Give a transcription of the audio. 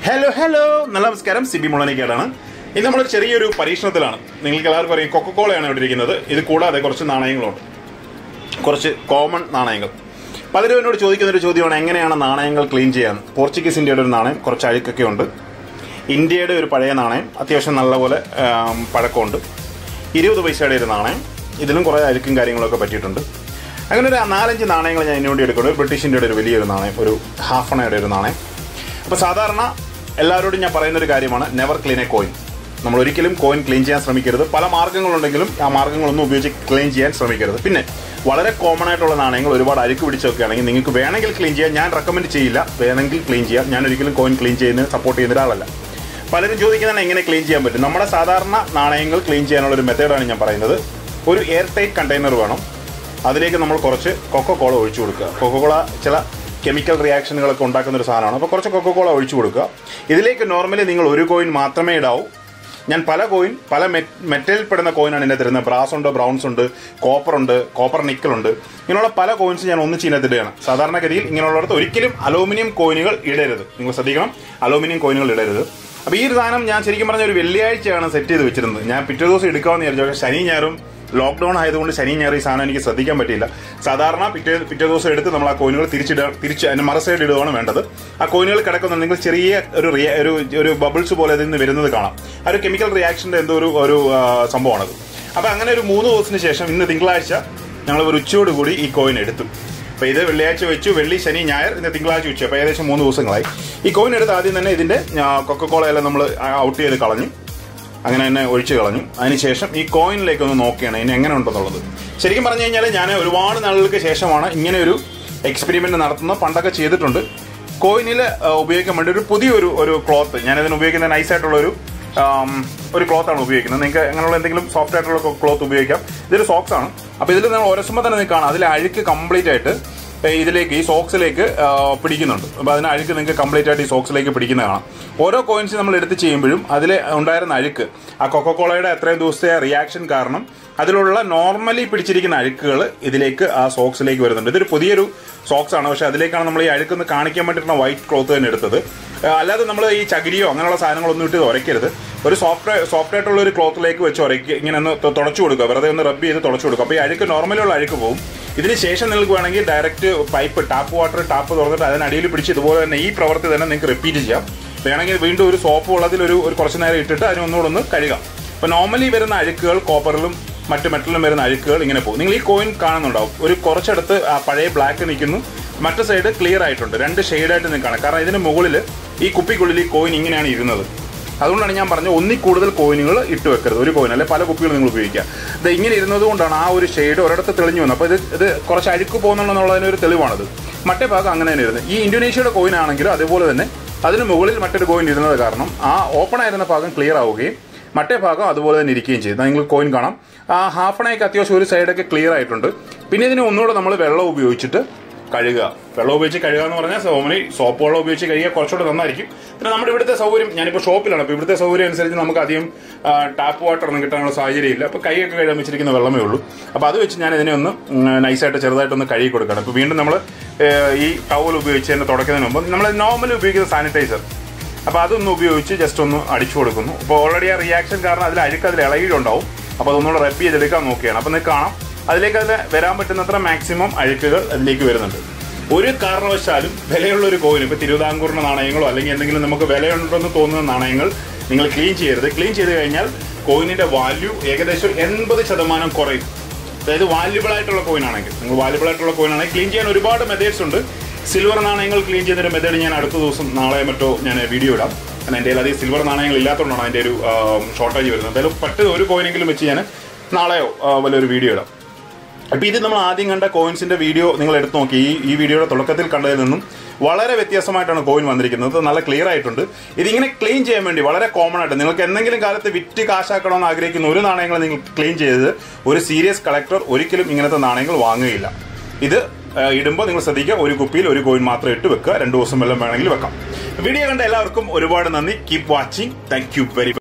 hello hello നല്ല നമസ്കാരം സിബി മുളനിക്കാടാണ് ഇത് നമ്മളൊരു ചെറിയൊരു പരീക്ഷണത്തിലാണ് നിങ്ങൾക്ക് എല്ലാവർക്കും അറിയാം കൊക്കക്കോളയാണ് ഇവിടെ ഇരിക്കുന്നത് ഇത് കൂടാതെ കുറച്ച് നാണയങ്ങളുണ്ട് കുറച്ച് കോമൺ നാണയങ്ങൾ പലരും എന്നോട് ചോദിക്കുന്ന ഒരു ചോദ്യമാണ് എങ്ങനെയാണ് നാണയങ്ങൾ ക്ലീൻ ചെയ്യാൻ പോർച്ചുഗീസ് ഇന്ത്യയുടെ ഒരു നാണയം കുറച്ച് അഴുക്കൊക്കെ ഉണ്ട് ഇന്ത്യയുടെ ഒരു പഴയ നാണയം അത്യാവശ്യം നല്ലപോലെ ആം, പഴക്കമുണ്ട് ഇരുപത് പൈസയുടെ ഒരു നാണയം ഇതിലും കുറേ അഴുക്കും കാര്യങ്ങളൊക്കെ പറ്റിയിട്ടുണ്ട് അങ്ങനെ ഒരു നാലഞ്ച് നാണയങ്ങൾ ഞാൻ ഇതിനു വേണ്ടി എടുക്കുന്നത് ഒരു ബ്രിട്ടീഷ് ഇന്ത്യയുടെ ഒരു വലിയൊരു നാണയം ഒരു ഹാഫ് അണയുടെ ഒരു നാണയം അപ്പോൾ സാധാരണ എല്ലാവരോടും ഞാൻ പറയുന്ന ഒരു കാര്യമാണ് നെവർ ക്ലീൻ എ കോയിൻ നമ്മൾ ഒരിക്കലും കോയിൻ ക്ലീൻ ചെയ്യാൻ ശ്രമിക്കരുത് പല മാർഗ്ഗങ്ങളുണ്ടെങ്കിലും ആ മാർഗ്ഗങ്ങളൊന്നും ഉപയോഗിച്ച് ക്ലീൻ ചെയ്യാൻ ശ്രമിക്കരുത് പിന്നെ വളരെ കോമൺ ആയിട്ടുള്ള നാണയങ്ങൾ ഒരുപാട് അഴുക്ക് പിടിച്ചൊക്കെ ആണെങ്കിൽ നിങ്ങൾക്ക് വേണമെങ്കിൽ ക്ലീൻ ചെയ്യാൻ ഞാൻ റെക്കമെൻഡ് ചെയ്യില്ല വേണമെങ്കിൽ ക്ലീൻ ചെയ്യാം ഞാൻ ഒരിക്കലും കോയിൻ ക്ലീൻ ചെയ്യുന്നതിന് സപ്പോർട്ട് ചെയ്യുന്ന ഒരാളല്ല പലരും ചോദിക്കുന്നതാണ് എങ്ങനെ ക്ലീൻ ചെയ്യാൻ പറ്റും നമ്മുടെ സാധാരണ നാണയങ്ങൾ ക്ലീൻ ചെയ്യാനുള്ള ഒരു മെത്തേഡാണ് ഞാൻ പറയുന്നത് ഒരു എയർ ടൈറ്റ് കണ്ടെയ്നർ വേണം അതിലേക്ക് നമ്മൾ കുറച്ച് കൊക്കക്കോള ഒഴിച്ചു കൊടുക്കുക കൊക്കക്കോള ചില കെമിക്കൽ റിയാക്ഷനുകളൊക്കെ ഉണ്ടാക്കുന്ന ഒരു സാധനമാണ് അപ്പോൾ കുറച്ച് കൊക്കക്കോള ഒഴിച്ചു കൊടുക്കുക ഇതിലേക്ക് നോർമലി നിങ്ങൾ ഒരു കോയിൻ മാത്രമേ ഇടാവൂ ഞാൻ പല കോയിൻ പല മെറ്റലിൽ പെടുന്ന കോയിനാണ് എന്നെ തരുന്നത് ബ്രാസ് ഉണ്ട് ബ്രൗൺസ് ഉണ്ട് കോപ്പർ ഉണ്ട് കോപ്പർ നിക്കൽ ഉണ്ട് ഇങ്ങനെയുള്ള പല കോയിൻസ് ഞാൻ ഒന്നിച്ച് ഇതിനകത്തിടുകയാണ് സാധാരണഗതിയിൽ ഇങ്ങനെയുള്ളിടത്ത് ഒരിക്കലും അലൂമിനിയം കോയിനുകൾ ഇടരുത് നിങ്ങൾ ശ്രദ്ധിക്കണം അലൂമിനിയം കോയിനുകൾ ഇടരുത് അപ്പോൾ ഈ ഒരു സാധനം ഞാൻ ശരിക്കും പറഞ്ഞ ഒരു വെള്ളിയാഴ്ചയാണ് സെറ്റ് ചെയ്ത് വെച്ചിരുന്നത് ഞാൻ പിറ്റേ ദിവസം എടുക്കാമെന്ന് വിചാരിച്ചു പക്ഷേ ശനി ഞായറും ലോക്ക്ഡൌൺ ആയതുകൊണ്ട് ശനി ഞായർ ഈ സാധനം എനിക്ക് ശ്രദ്ധിക്കാൻ പറ്റിയില്ല സാധാരണ പിറ്റേ പിറ്റേ ദിവസം എടുത്ത് നമ്മൾ ആ കോയിനുകൾ തിരിച്ചിട തിരിച്ച് അതിന് മറ സൈഡ് ഇടുകയാണ് വേണ്ടത് ആ കോയിനുകൾ കിടക്കുന്നുണ്ടെങ്കിൽ ചെറിയ ഒരു റിയ- ഒരു ഒരു ബബിൾസ് പോലെ അതിൽ നിന്ന് വരുന്നത് കാണാം ആ ഒരു കെമിക്കൽ റിയാക്ഷന്റെ എന്തോ ഒരു ഒരു ആ, സംഭവമാണത് അപ്പൊ അങ്ങനെ ഒരു മൂന്ന് ദിവസത്തിന് ശേഷം ഇന്ന് തിങ്കളാഴ്ച ഞങ്ങൾ ഒരു ഉച്ചയോട് കൂടി ഈ കോയിൻ എടുത്തു അപ്പൊ ഇത് വെള്ളിയാഴ്ച വെച്ചു വെള്ളി ശനി ഞായർ ഇന്ന് തിങ്കളാഴ്ച വെച്ചു അപ്പൊ ഏകദേശം മൂന്ന് ദിവസങ്ങളായി ഈ കോയിൻ എടുത്ത് ആദ്യം തന്നെ ഇതിന്റെ കൊക്കക്കോള എല്ലാം നമ്മൾ ഔട്ട് ചെയ്ത് കളഞ്ഞു അങ്ങനെ തന്നെ ഒഴിച്ചു കളഞ്ഞു അതിനുശേഷം ഈ കോയിനിലേക്ക് ഒന്ന് നോക്കുകയാണ് ഇനി എങ്ങനെ ഉണ്ടെന്നുള്ളത് ശരിക്കും പറഞ്ഞു കഴിഞ്ഞാൽ ഞാൻ ഒരുപാട് നാളുകൾക്ക് ശേഷമാണ് ഇങ്ങനെ ഒരു എക്സ്പെരിമെന്റ് നടത്തുന്നത് പണ്ടൊക്കെ ചെയ്തിട്ടുണ്ട് കോയിനിൽ ഉപയോഗിക്കാൻ വേണ്ടി ഒരു പുതിയൊരു ഒരു ക്ലോത്ത് ഞാനിതിന് ഉപയോഗിക്കുന്ന നൈസായിട്ടുള്ള ഒരു ആം, ഒരു ക്ലോത്ത് ആണ് ഉപയോഗിക്കുന്നത് നിങ്ങൾക്ക് അങ്ങനെയുള്ള എന്തെങ്കിലും സോഫ്റ്റ് ആയിട്ടുള്ള ക്ലോത്ത് ഉപയോഗിക്കാം ഇതൊരു സോക്സ് ആണ് അപ്പോൾ ഇതിൽ നിങ്ങൾ ഒരസുമ്പോൾ തന്നെ നിങ്ങൾക്ക് കാണാം അതിൽ അഴുക്ക് കംപ്ലീറ്റ് ആയിട്ട് ഏ, ഇതിലേക്ക് ഈ സോക്സിലേക്ക് ആ, പിടിക്കുന്നുണ്ട് അപ്പോൾ അതിന് അഴുക്ക് നിങ്ങൾക്ക് കംപ്ലീറ്റ് ആയിട്ട് ഈ സോക്സിലേക്ക് പിടിക്കുന്ന കാണാം ഓരോ കോയിൻസ് നമ്മൾ എടുത്ത് ചെയ്യുമ്പോഴും അതിൽ ഉണ്ടായിരുന്ന അഴുക്ക് ആ കൊക്കക്കോളയുടെ എത്രയും ദിവസത്തെ റിയാക്ഷൻ കാരണം അതിലുള്ള നോർമലി പിടിച്ചിരിക്കുന്ന അഴുക്കുകൾ ഇതിലേക്ക് ആ സോക്സിലേക്ക് വരുന്നുണ്ട് ഇതൊരു പുതിയൊരു സോക്സ് ആണ് പക്ഷെ അതിലേക്കാണ് നമ്മൾ ഈ അഴുക്കൊന്ന് കാണിക്കാൻ വേണ്ടിയിട്ടുള്ള വൈറ്റ് ക്ലോത്ത് തന്നെ എടുത്തത് ആ, അല്ലാതെ നമ്മൾ ഈ ചകിരിയോ അങ്ങനെയുള്ള സാധനങ്ങളൊന്നും ഇട്ട് ഇത് ഉരയ്ക്കരുത് ഒരു സോഫ്റ്റ് സോഫ്റ്റ് ആയിട്ടുള്ള ഒരു ക്ലോത്തിലേക്ക് വെച്ച് ഉരയ്ക്ക് ഇങ്ങനെ ഒന്ന് തൊ- തുടച്ചു കൊടുക്കുക വെറുതെ ഒന്ന് റബ്ബ് ചെയ്ത് തുടച്ചു കൊടുക്കുക അപ്പോൾ ഈ അഴുക്ക് നോർമലുള്ള അഴുക്ക് പോകും ഇതിന് ശേഷം നിങ്ങൾക്ക് വേണമെങ്കിൽ direct pipe tap water tap തുറന്നിട്ട് അതിനടിയിൽ പിടിച്ച് ഇതുപോലെ തന്നെ ഈ പ്രവൃത്തി തന്നെ നിങ്ങൾക്ക് റിപ്പീറ്റ് ചെയ്യാം വേണമെങ്കിൽ വീണ്ടും ഒരു സോപ്പ് വെള്ളത്തിൽ ഒരു ഒരു കുറച്ച് നേരം ഇട്ടിട്ട് അതിന് ഒന്നുകൂടെ ഒന്ന് കഴുകാം അപ്പോൾ നോർമലി വരുന്ന അഴുക്കുകൾ കോപ്പറിലും മറ്റു മെറ്റലിലും വരുന്ന അഴുക്കുകൾ ഇങ്ങനെ പോകും നിങ്ങൾ ഈ കോയിൻ കാണുന്നുണ്ടാവും ഒരു കുറച്ചടുത്ത് ആ പഴയ ബ്ലാക്ക് നിൽക്കുന്നു മറ്റു സൈഡ് ക്ലിയർ ആയിട്ടുണ്ട് രണ്ട് ഷെയ്ഡായിട്ട് നിങ്ങൾക്ക് കാണാം കാരണം ഇതിന് മുകളിൽ ഈ കുപ്പിക്കുള്ളിൽ ഈ കോയിൻ ഇങ്ങനെയാണ് ഇരുന്നത് അതുകൊണ്ടാണ് ഞാൻ പറഞ്ഞത് ഒന്നിൽ കൂടുതൽ കോയിനുകൾ ഇട്ട് വെക്കരുത് ഒരു കോയിൻ അല്ലെ പല കുപ്പികൾ നിങ്ങൾ ഉപയോഗിക്കുക ഇത് ഇങ്ങനെ ഇരുന്നത് കൊണ്ടാണ് ആ ഒരു ഷെയ്ഡ് ഒരിടത്ത് തെളിഞ്ഞു വന്നത് അപ്പോൾ ഇത് ഇത് കുറച്ച് അഴുക്ക് പോകുന്നുള്ളതിന് ഒരു തെളിവാണത് മറ്റേ ഭാഗം അങ്ങനെ തന്നെ ഇരുന്നത് ഈ ഇന്തോനേഷ്യയുടെ കോയിൻ ആണെങ്കിലും അതുപോലെ തന്നെ അതിന് മുകളിൽ മറ്റൊരു കോയിൻ ഇരുന്നത് കാരണം ആ ഓപ്പൺ ആയിരുന്ന ഭാഗം ക്ലിയർ ആവുകയും മറ്റേ ഭാഗം അതുപോലെ തന്നെ ഇരിക്കുകയും ചെയ്തു നിങ്ങൾ കോയിൻ കാണാം ആ ഹാഫ് അണയൊക്കെ അത്യാവശ്യം ഒരു സൈഡൊക്കെ ക്ലിയർ ആയിട്ടുണ്ട് പിന്നെ ഇതിന് ഒന്നുകൂടെ നമ്മൾ വെള്ളം ഉപയോഗിച്ചിട്ട് കഴുകുക വെള്ളം ഉപയോഗിച്ച് കഴുകുക എന്ന് പറഞ്ഞാൽ സോമനി സോപ്പ് വെള്ളം ഉപയോഗിച്ച് കഴുകിയാൽ കുറച്ചുകൂടെ നന്നായിരിക്കും പിന്നെ നമ്മുടെ ഇവിടുത്തെ സൗകര്യം ഞാനിപ്പോൾ ഷോപ്പിലാണ് അപ്പോൾ ഇവിടുത്തെ സൗകര്യം അനുസരിച്ച് നമുക്ക് അധികം ടാപ്പ് വാട്ടർ ഒന്നും കിട്ടാനുള്ള സാഹചര്യമില്ല അപ്പോൾ കൈയൊക്കെ കഴുകാൻ വെച്ചിരിക്കുന്ന വെള്ളമേ ഉള്ളൂ അപ്പോൾ അത് വെച്ച് ഞാൻ ഇതിനെ ഒന്ന് ഉം, നൈസായിട്ട് ചെറുതായിട്ടൊന്ന് കഴുകി കൊടുക്കണം അപ്പോൾ വീണ്ടും നമ്മൾ ഈ ടവൽ ഉപയോഗിച്ച് തന്നെ തുടക്കുന്നതിന് മുമ്പ് നമ്മൾ നോർമലി ഉപയോഗിക്കുന്ന സാനിറ്റൈസർ അപ്പോൾ അതൊന്ന് ഉപയോഗിച്ച് ജസ്റ്റ് ഒന്ന് അടിച്ചു കൊടുക്കുന്നു അപ്പോൾ ഓൾറെഡി ആ റിയാക്ഷൻ കാരണം അതിൽ അഴുക്ക് അതിൽ ഇളകിയിട്ടുണ്ടാവും അപ്പോൾ അതൊന്നുകൂടെ റെപ്പ് ചെയ്തെടുക്കാൻ നോക്കുകയാണ് അപ്പോൾ നിങ്ങൾക്ക് കാണാം അതിലേക്ക് അതിൽ വരാൻ പറ്റുന്നത്ര മാക്സിമം അഴുക്കുകൾ അതിലേക്ക് വരുന്നുണ്ട് ഒരു കാരണവശാലും വിലയുള്ള ഒരു കോയിൻ ഇപ്പോൾ തിരുവിതാംകൂറിന്റെ നാണയങ്ങളോ അല്ലെങ്കിൽ എന്തെങ്കിലും നമുക്ക് വിലയുണ്ടെന്ന് തോന്നുന്ന നാണയങ്ങൾ നിങ്ങൾ ക്ലീൻ ചെയ്യരുത് ക്ലീൻ ചെയ്ത് കഴിഞ്ഞാൽ കോയിനിന്റെ വാല്യൂ ഏകദേശം എൺപത് ശതമാനം കുറയും അതായത് വാല്യുബിൾ ആയിട്ടുള്ള കോയിൻ ആണെങ്കിൽ നിങ്ങൾ വാല്യുബിൾ ആയിട്ടുള്ള കോയിൻ ആണെങ്കിൽ ക്ലീൻ ചെയ്യാൻ ഒരുപാട് മെത്തേഡ്സ് ഉണ്ട് സിൽവർ നാണയങ്ങൾ ക്ലീൻ ചെയ്യുന്ന ഒരു മെത്തേഡ് ഞാൻ അടുത്ത ദിവസം നാളെ മറ്റോ ഞാൻ വീഡിയോ ഇടാം കാരണം എൻ്റെ അധികം സിൽവർ നാണയങ്ങൾ ഇല്ലാത്തതുകൊണ്ടാണ് അതിൻ്റെ ഒരു ഷോർട്ടേജ് വരുന്നത് എന്തായാലും പറ്റുന്ന ഒരു കോയിനെങ്കിലും വെച്ച് ഞാൻ നാളെയോ ആ, വല്ലൊരു വീഡിയോ ഇടാം അപ്പൊ ഇത് നമ്മൾ ആദ്യം കണ്ട കോയിൻസിന്റെ വീഡിയോ നിങ്ങൾ എടുത്തു നോക്കി ഈ ഈ വീഡിയോയുടെ തുടക്കത്തിൽ കണ്ടതിൽ നിന്നും വളരെ വ്യത്യാസമായിട്ടാണ് കോയിൻ വന്നിരിക്കുന്നത് ഇത് നല്ല ക്ലിയർ ആയിട്ടുണ്ട് ഇതിങ്ങനെ ക്ലീൻ ചെയ്യാൻ വേണ്ടി വളരെ കോമൺ ആയിട്ട് നിങ്ങൾക്ക് എന്തെങ്കിലും കാലത്ത് വിറ്റ് കാശാക്കണമെന്ന് ആഗ്രഹിക്കുന്ന ഒരു നാണയങ്ങൾ നിങ്ങൾ ക്ലീൻ ചെയ്തത് ഒരു സീരിയസ് കളക്ടർ ഒരിക്കലും ഇങ്ങനത്തെ നാണയങ്ങൾ വാങ്ങുകയില്ല ഇത് ഇടുമ്പോൾ നിങ്ങൾ ശ്രദ്ധിക്കുക ഒരു കുപ്പിയിൽ ഒരു കോയിൻ മാത്രം ഇട്ട് വെക്കുക രണ്ടു ദിവസം വെള്ളം വേണമെങ്കിൽ വെക്കാം വീഡിയോ കണ്ട എല്ലാവർക്കും ഒരുപാട് നന്ദി keep watching thank you very